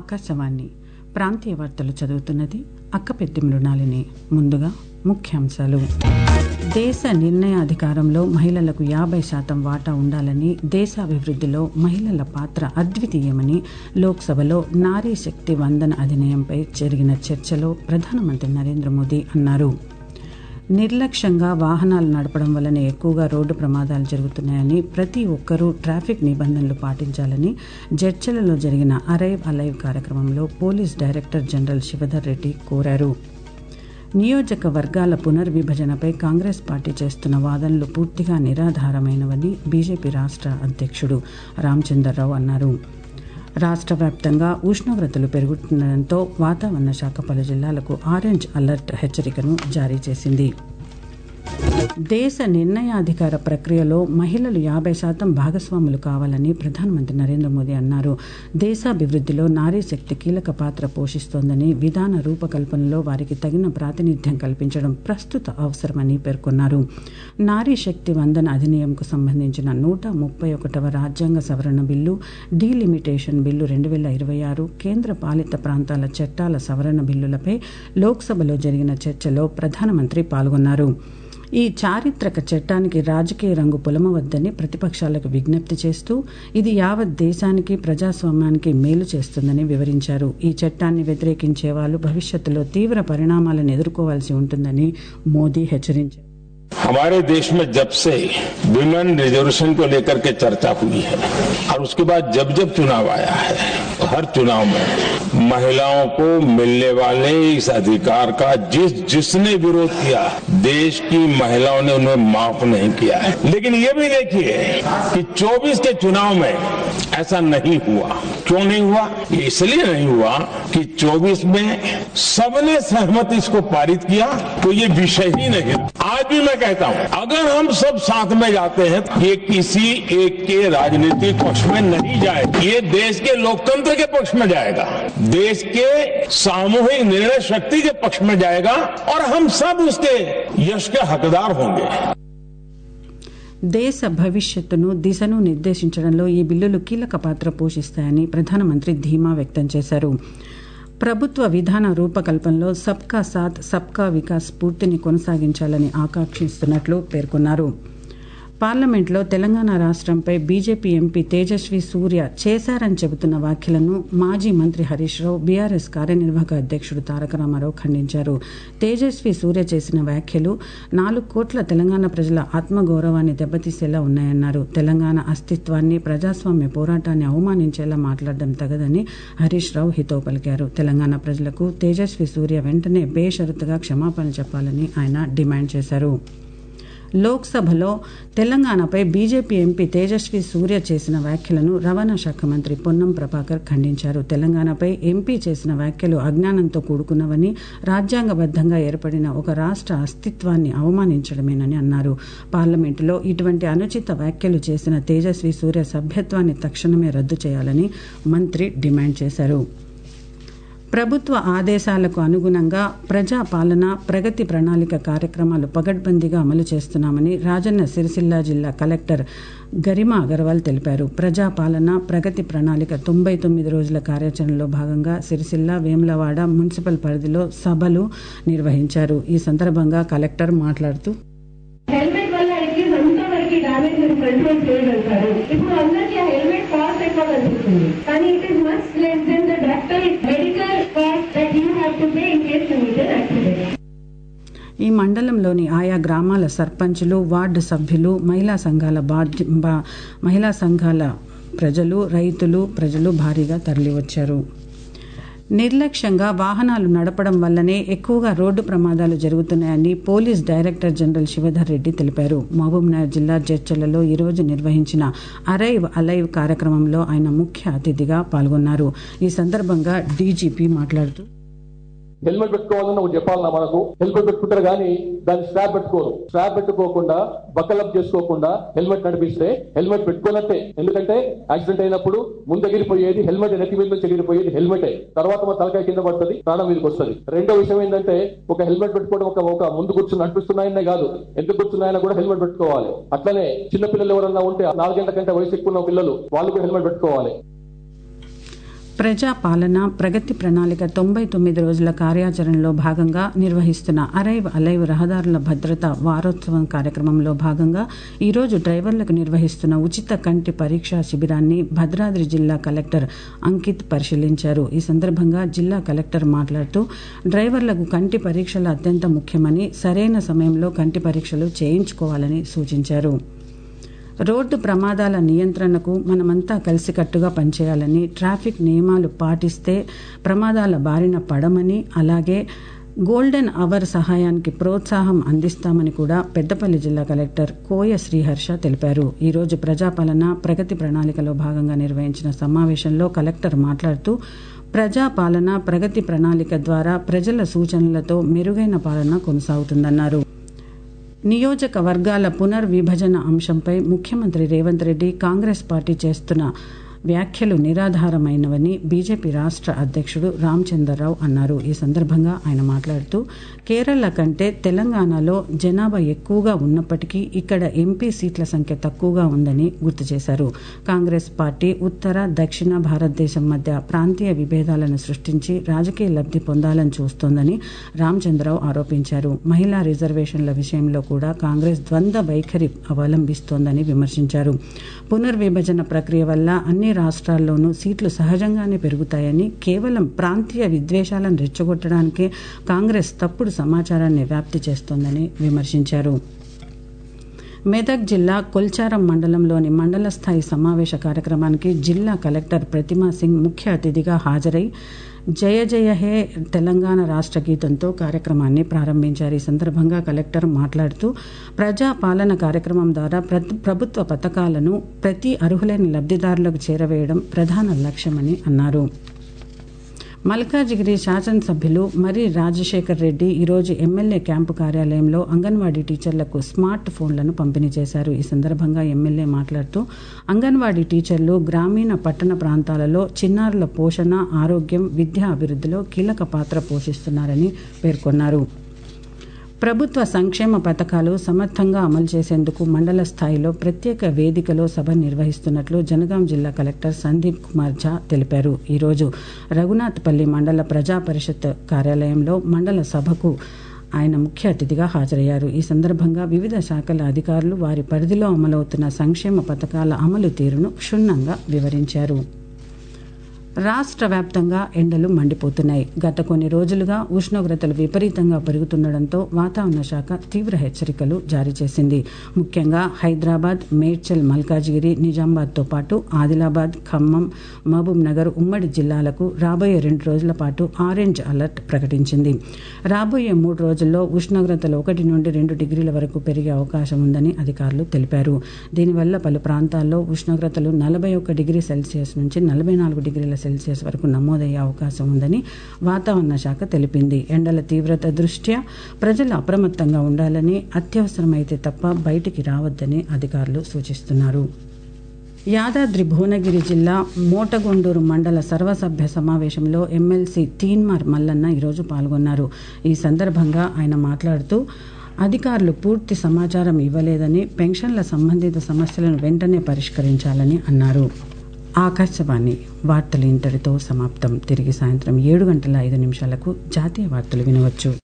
ఆకాశవాణి ప్రాంతీయ వార్తలు చదువుతున్నది అక్కపెద్ది మృణాలిని ముందుగా ముఖ్యాంశాలు దేశ నిర్ణయాధికారంలో మహిళలకు యాభై శాతం వాటా ఉండాలని దేశాభివృద్ధిలో మహిళల పాత్ర అద్వితీయమని లోక్సభలో నారీ శక్తి వందన అధినియంపై జరిగిన చర్చలో ప్రధానమంత్రి నరేంద్ర మోదీ అన్నారు నిర్లక్ష్యంగా వాహనాలు నడపడం వలన ఎక్కువగా రోడ్డు ప్రమాదాలు జరుగుతున్నాయని ప్రతి ఒక్కరూ ట్రాఫిక్ నిబంధనలు పాటించాలని జడ్చలలో జరిగిన అరైవ్ అలైవ్ కార్యక్రమంలో police director general Shivadhar Reddy కోరారు నియోజకవర్గాల పునర్విభజనపై కాంగ్రెస్ పార్టీ చేస్తున్న వాదనలు పూర్తిగా నిరాధారమైనవని బీజేపీ రాష్ట్ర అధ్యక్షుడు రామచంద్రరావు అన్నారు రాష్ట్ర వ్యాప్తంగా ఉష్ణోగ్రతలు పెరుగుతుండటంతో వాతావరణ శాఖ పలు జిల్లాలకు ఆరెంజ్ అలర్ట్ హెచ్చరికను జారీ చేసింది దేశ నిర్ణయాధికార ప్రక్రియలో మహిళలు యాభై శాతం భాగస్వాములు కావాలని ప్రధానమంత్రి నరేంద్ర మోదీ అన్నారు దేశాభివృద్ధిలో నారీ శక్తి కీలక పాత్ర పోషిస్తోందని విధాన రూపకల్పనలో వారికి తగిన ప్రాతినిధ్యం కల్పించడం ప్రస్తుత అవసరమని పేర్కొన్నారు నారీ శక్తి వందన అధినియంకు సంబంధించిన నూట ముప్పై ఒకటవ రాజ్యాంగ సవరణ బిల్లు డీలిమిటేషన్ బిల్లు రెండు వేల ఇరవై ఆరు కేంద్ర పాలిత ప్రాంతాల చట్టాల సవరణ బిల్లులపై లోక్సభలో జరిగిన చర్చలో ప్రధానమంత్రి పాల్గొన్నారు ఈ చారిత్రక చట్టానికి రాజకీయ రంగు పొలమవద్దని ప్రతిపక్షాలకు విజ్ఞప్తి చేస్తూ ఇది యావత్ దేశానికి ప్రజాస్వామ్యానికి మేలు చేస్తుందని వివరించారు ఈ చట్టాన్ని వ్యతిరేకించే వాళ్ళు భవిష్యత్తులో తీవ్ర పరిణామాలను ఎదుర్కోవాల్సి ఉంటుందని మోదీ హెచ్చరించారు हमारे देश में जब से विमेन रिजर्वेशन को लेकर के चर्चा हुई है और उसके बाद जब जब चुनाव आया है हर चुनाव में महिलाओं को मिलने वाले इस अधिकार का जिस जिसने विरोध किया देश की महिलाओं ने उन्हें माफ नहीं किया है लेकिन ये भी देखिए कि 24 के चुनाव में ऐसा नहीं हुआ क्यों नहीं हुआ ये इसलिए नहीं हुआ कि 24 में सबने सहमति इसको पारित किया तो ये विषय ही नहीं आज भी मैं कहता हूं अगर हम सब साथ में जाते हैं ये किसी एक के राजनीतिक पक्ष में नहीं जाएगा ये देश के लोकतंत्र के पक्ष में जाएगा देश के सामूहिक निर्णय शक्ति के पक्ष में जाएगा और हम सब उसके यश के हकदार होंगे దేశ భవిష్యత్తును దిశను నిర్దేశించడంలో ఈ బిల్లులు కీలక పాత్ర పోషిస్తాయని ప్రధానమంత్రి ధీమా వ్యక్తం చేశారు ప్రభుత్వ విధాన రూపకల్పనలో సబ్కా సాత్ సబ్కా వికాస్ స్ఫూర్తిని కొనసాగించాలని ఆకాంక్షిస్తున్నట్లు పేర్కొన్నారు పార్లమెంట్లో తెలంగాణ రాష్ట్రంపై బీజేపీ ఎంపీ తేజస్వి సూర్య చేశారని చెబుతున్న వ్యాఖ్యలను మాజీ మంత్రి హరీష్ రావు బీఆర్ఎస్ కార్యనిర్వాహక అధ్యక్షుడు తారక రామారావు ఖండించారు తేజస్వి సూర్య చేసిన వ్యాఖ్యలు నాలుగు కోట్ల తెలంగాణ ప్రజల ఆత్మగౌరవాన్ని దెబ్బతీసేలా ఉన్నాయన్నారు తెలంగాణ అస్తిత్వాన్ని ప్రజాస్వామ్య పోరాటాన్ని అవమానించేలా మాట్లాడడం తగదని హరీష్ రావు హితవు పలికారు తెలంగాణ ప్రజలకు తేజస్వి సూర్య వెంటనే బేషరతుగా క్షమాపణ చెప్పాలని ఆయన డిమాండ్ చేశారు లోక్సభలో తెలంగాణపై బీజేపీ ఎంపీ తేజస్వి సూర్య చేసిన వ్యాఖ్యలను రవాణా శాఖ మంత్రి పొన్నం ప్రభాకర్ ఖండించారు తెలంగాణపై ఎంపీ చేసిన వ్యాఖ్యలు అజ్ఞానంతో కూడుకున్నవని రాజ్యాంగబద్దంగా ఏర్పడిన ఒక రాష్ట్ర అస్తిత్వాన్ని అవమానించడమేనని అన్నారు పార్లమెంటులో ఇటువంటి అనుచిత వ్యాఖ్యలు చేసిన తేజస్వి సూర్య సభ్యత్వాన్ని తక్షణమే రద్దు చేయాలని మంత్రి డిమాండ్ చేశారు ప్రభుత్వ ఆదేశాలకు అనుగుణంగా ప్రజాపాలన ప్రగతి ప్రణాళిక కార్యక్రమాలు పగడ్బందీగా అమలు చేస్తున్నామని రాజన్న సిరిసిల్ల జిల్లా కలెక్టర్ గరిమా అగర్వాల్ తెలిపారు ప్రజాపాలన ప్రగతి ప్రణాళిక తొంభై తొమ్మిది రోజుల కార్యాచరణలో భాగంగా సిరిసిల్ల వేములవాడ మున్సిపల్ పరిధిలో సభలు నిర్వహించారు ఈ సందర్భంగా కలెక్టర్ మాట్లాడుతూ హెల్మెట్ వల్ల అట్లీస్ట్ అంతవరకు డామేజ్ మీరు కంట్రోల్ చేయగలుగుతారు ఇప్పుడు అందరికీ ఆ హెల్మెట్ కాస్ట్ ఎక్కువ కనిపిస్తుంది కానీ it is much less than the doctor medical cost that you have to pay in case you meet accident ఈ మండలంలోని ఆయా గ్రామాల సర్పంచులు వార్డు సభ్యులు మహిళా సంఘాల బాధ్య బా- మహిళా సంఘాల ప్రజలు రైతులు ప్రజలు భారీగా తరలివచ్చారు నిర్లక్ష్యంగా వాహనాలు నడపడం వల్లనే ఎక్కువగా రోడ్డు ప్రమాదాలు జరుగుతున్నాయని police director general Shivadhar Reddy తెలిపారు మహబూబ్నగర్ జిల్లా జడ్చలలో ఈరోజు నిర్వహించిన అరైవ్ అలైవ్ కార్యక్రమంలో ఆయన ముఖ్య అతిథిగా పాల్గొన్నారు ఈ సందర్భంగా డీజీపీ మాట్లాడుతూ హెల్మెట్ పెట్టుకోవాలని ఒకటి చెప్పాలన్నా మనకు హెల్మెట్ పెట్టుకుంటారు కానీ దాన్ని స్ట్రాప్ పెట్టుకోరు స్ట్రాప్ పెట్టుకోకుండా బక్కలప్ చేసుకోకుండా హెల్మెట్ నడిపిస్తే హెల్మెట్ పెట్టుకున్నట్టే ఎందుకంటే యాక్సిడెంట్ అయినప్పుడు ముందెగిరిపోయేది హెల్మెట్ నెత్తి మీద నుంచి ఎగిరిపోయేది హెల్మెటే తర్వాత మా తలకాయ కింద పడుతుంది ప్రాణం మీదకి వస్తుంది రెండో విషయం ఏంటంటే ఒక హెల్మెట్ పెట్టుకోవడం ఒక ఒక ముందు కూర్చుని నడిపిస్తున్నాయనే కాదు ఎందుకు కూర్చున్నాయన కూడా హెల్మెట్ పెట్టుకోవాలి అట్లనే చిన్న పిల్లలు ఎవరన్నా ఉంటే నాలుగేళ్ల కంటే వయసు ఎక్కువ ఉన్న పిల్లలు వాళ్ళు కూడా హెల్మెట్ పెట్టుకోవాలి ప్రజా పాలన ప్రగతి ప్రణాళిక తొంభై తొమ్మిది రోజుల కార్యాచరణలో భాగంగా నిర్వహిస్తున్న అరైవ్ అలైవ్ రహదారుల భద్రత వారోత్సవం కార్యక్రమంలో భాగంగా ఈరోజు డ్రైవర్లకు నిర్వహిస్తున్న ఉచిత కంటి పరీక్షా శిబిరాన్ని భద్రాద్రి జిల్లా కలెక్టర్ అంకిత్ పరిశీలించారు ఈ సందర్భంగా జిల్లా కలెక్టర్ మాట్లాడుతూ డ్రైవర్లకు కంటి పరీక్షలు అత్యంత ముఖ్యమని సరైన సమయంలో కంటి పరీక్షలు చేయించుకోవాలని సూచించారు రోడ్డు ప్రమాదాల నియంత్రణకు మనమంతా కలిసికట్టుగా పనిచేయాలని ట్రాఫిక్ నియమాలు పాటిస్తే ప్రమాదాల బారిన పడమని అలాగే గోల్డెన్ అవర్ సహాయానికి ప్రోత్సాహం అందిస్తామని కూడా పెద్దపల్లి జిల్లా కలెక్టర్ కోయ శ్రీహర్ష తెలిపారు ఈరోజు ప్రజాపాలన ప్రగతి ప్రణాళికలో భాగంగా నిర్వహించిన సమావేశంలో కలెక్టర్ మాట్లాడుతూ ప్రజాపాలన ప్రగతి ప్రణాళిక ద్వారా ప్రజల సూచనలతో మెరుగైన పాలన కొనసాగుతుందన్నారు నియోజకవర్గాల పునర్విభజన అంశంపై ముఖ్యమంత్రి రేవంత్ రెడ్డి కాంగ్రెస్ పార్టీ చేస్తున్న వ్యాఖ్యలు నిరాధారమైనవని బీజేపీ రాష్ట్ర అధ్యక్షుడు రామచంద్రరావు అన్నారు ఈ సందర్భంగా ఆయన మాట్లాడుతూ కేరళ కంటే తెలంగాణలో జనాభా ఎక్కువగా ఉన్నప్పటికీ ఇక్కడ ఎంపీ సీట్ల సంఖ్య తక్కువగా ఉందని గుర్తు చేశారు కాంగ్రెస్ పార్టీ ఉత్తర దక్షిణ భారతదేశం మధ్య ప్రాంతీయ విభేదాలను సృష్టించి రాజకీయ లబ్ధి పొందాలని చూస్తోందని రామచంద్రరావు ఆరోపించారు మహిళా రిజర్వేషన్ల విషయంలో కూడా కాంగ్రెస్ ద్వంద్వ వైఖరి అవలంబిస్తోందని విమర్శించారు పునర్విభజన ప్రక్రియ వల్ల అన్ని రాష్ట్రాల్లోనూ సీట్లు సహజంగానే పెరుగుతాయని కేవలం ప్రాంతీయ విద్వేషాలను రెచ్చగొట్టడానికే కాంగ్రెస్ తప్పుడు సమాచారాన్ని వ్యాప్తి చేస్తోందని విమర్శించారు మెదక్ జిల్లా కొల్చారం మండలంలోని మండల స్థాయి సమావేశ కార్యక్రమానికి జిల్లా కలెక్టర్ ప్రతిమా సింగ్ ముఖ్య అతిథిగా హాజరై జయ జయ హే తెలంగాణ రాష్ట్ర గీతంతో కార్యక్రమాన్ని ప్రారంభించారు ఈ సందర్భంగా కలెక్టర్ మాట్లాడుతూ ప్రజా పాలన కార్యక్రమం ద్వారా ప్రభుత్వ పథకాలను ప్రతి అర్హులైన లబ్ధిదారులకు చేరవేయడం ప్రధాన లక్ష్యమని అన్నారు మల్కాజిగిరి శాసనసభ్యులు మరి రాజశేఖర్ రెడ్డి ఈరోజు ఎమ్మెల్యే క్యాంపు కార్యాలయంలో అంగన్వాడీ టీచర్లకు స్మార్ట్ ఫోన్లను పంపిణీ చేశారు ఈ సందర్భంగా ఎమ్మెల్యే మాట్లాడుతూ అంగన్వాడీ టీచర్లు గ్రామీణ పట్టణ ప్రాంతాలలో చిన్నారుల పోషణ ఆరోగ్యం విద్యా అభివృద్ధిలో కీలక పాత్ర పోషిస్తున్నారని పేర్కొన్నారు ప్రభుత్వ సంక్షేమ పథకాలు సమర్థంగా అమలు చేసేందుకు మండల స్థాయిలో ప్రత్యేక వేదికలో సభ నిర్వహిస్తున్నట్లు జనగాం జిల్లా కలెక్టర్ సందీప్ కుమార్ ఝా తెలిపారు ఈరోజు రఘునాథ్పల్లి మండల ప్రజా పరిషత్ కార్యాలయంలో మండల సభకు ఆయన ముఖ్య అతిథిగా హాజరయ్యారు ఈ సందర్భంగా వివిధ శాఖల అధికారులు వారి పరిధిలో అమలవుతున్న సంక్షేమ పథకాల అమలు తీరును క్షుణ్ణంగా వివరించారు రాష్ట్ర వ్యాప్తంగా ఎండలు మండిపోతున్నాయి గత కొన్ని రోజులుగా ఉష్ణోగ్రతలు విపరీతంగా పెరుగుతుండటంతో వాతావరణ శాఖ తీవ్ర హెచ్చరికలు జారీ చేసింది ముఖ్యంగా హైదరాబాద్ మేడ్చల్ మల్కాజిగిరి నిజామాబాద్తో పాటు ఆదిలాబాద్ ఖమ్మం మహబూబ్ నగర్ ఉమ్మడి జిల్లాలకు రాబోయే రెండు రోజుల పాటు ఆరెంజ్ అలర్ట్ ప్రకటించింది రాబోయే మూడు రోజుల్లో ఉష్ణోగ్రతలు ఒకటి నుండి రెండు డిగ్రీల వరకు పెరిగే అవకాశం ఉందని అధికారులు తెలిపారు దీనివల్ల పలు ప్రాంతాల్లో ఉష్ణోగ్రతలు నలభై ఒక్క డిగ్రీ సెల్సియస్ నుంచి నలభై నాలుగు డిగ్రీల సెల్సియస్ వరకు నమోదయ్యే అవకాశం ఉందని వాతావరణ శాఖ తెలిపింది ఎండల తీవ్రత దృష్ట్యా ప్రజలు అప్రమత్తంగా ఉండాలని అత్యవసరమైతే తప్ప బయటికి రావద్దని అధికారులు సూచిస్తున్నారు యాదాద్రి భువనగిరి జిల్లా మోటగొండూరు మండల సర్వసభ్య సమావేశంలో ఎమ్మెల్సీ తీన్మార్ మల్లన్న ఈరోజు పాల్గొన్నారు ఈ సందర్భంగా ఆయన మాట్లాడుతూ అధికారులు పూర్తి సమాచారం ఇవ్వలేదని పెన్షన్ల సంబంధిత సమస్యలను వెంటనే పరిష్కరించాలని అన్నారు ఆకాశవాణి వార్తలు ఇంతటితో సమాప్తం తిరిగి సాయంత్రం ఏడు గంటల ఐదు నిమిషాలకు జాతీయ వార్తలు వినవచ్చు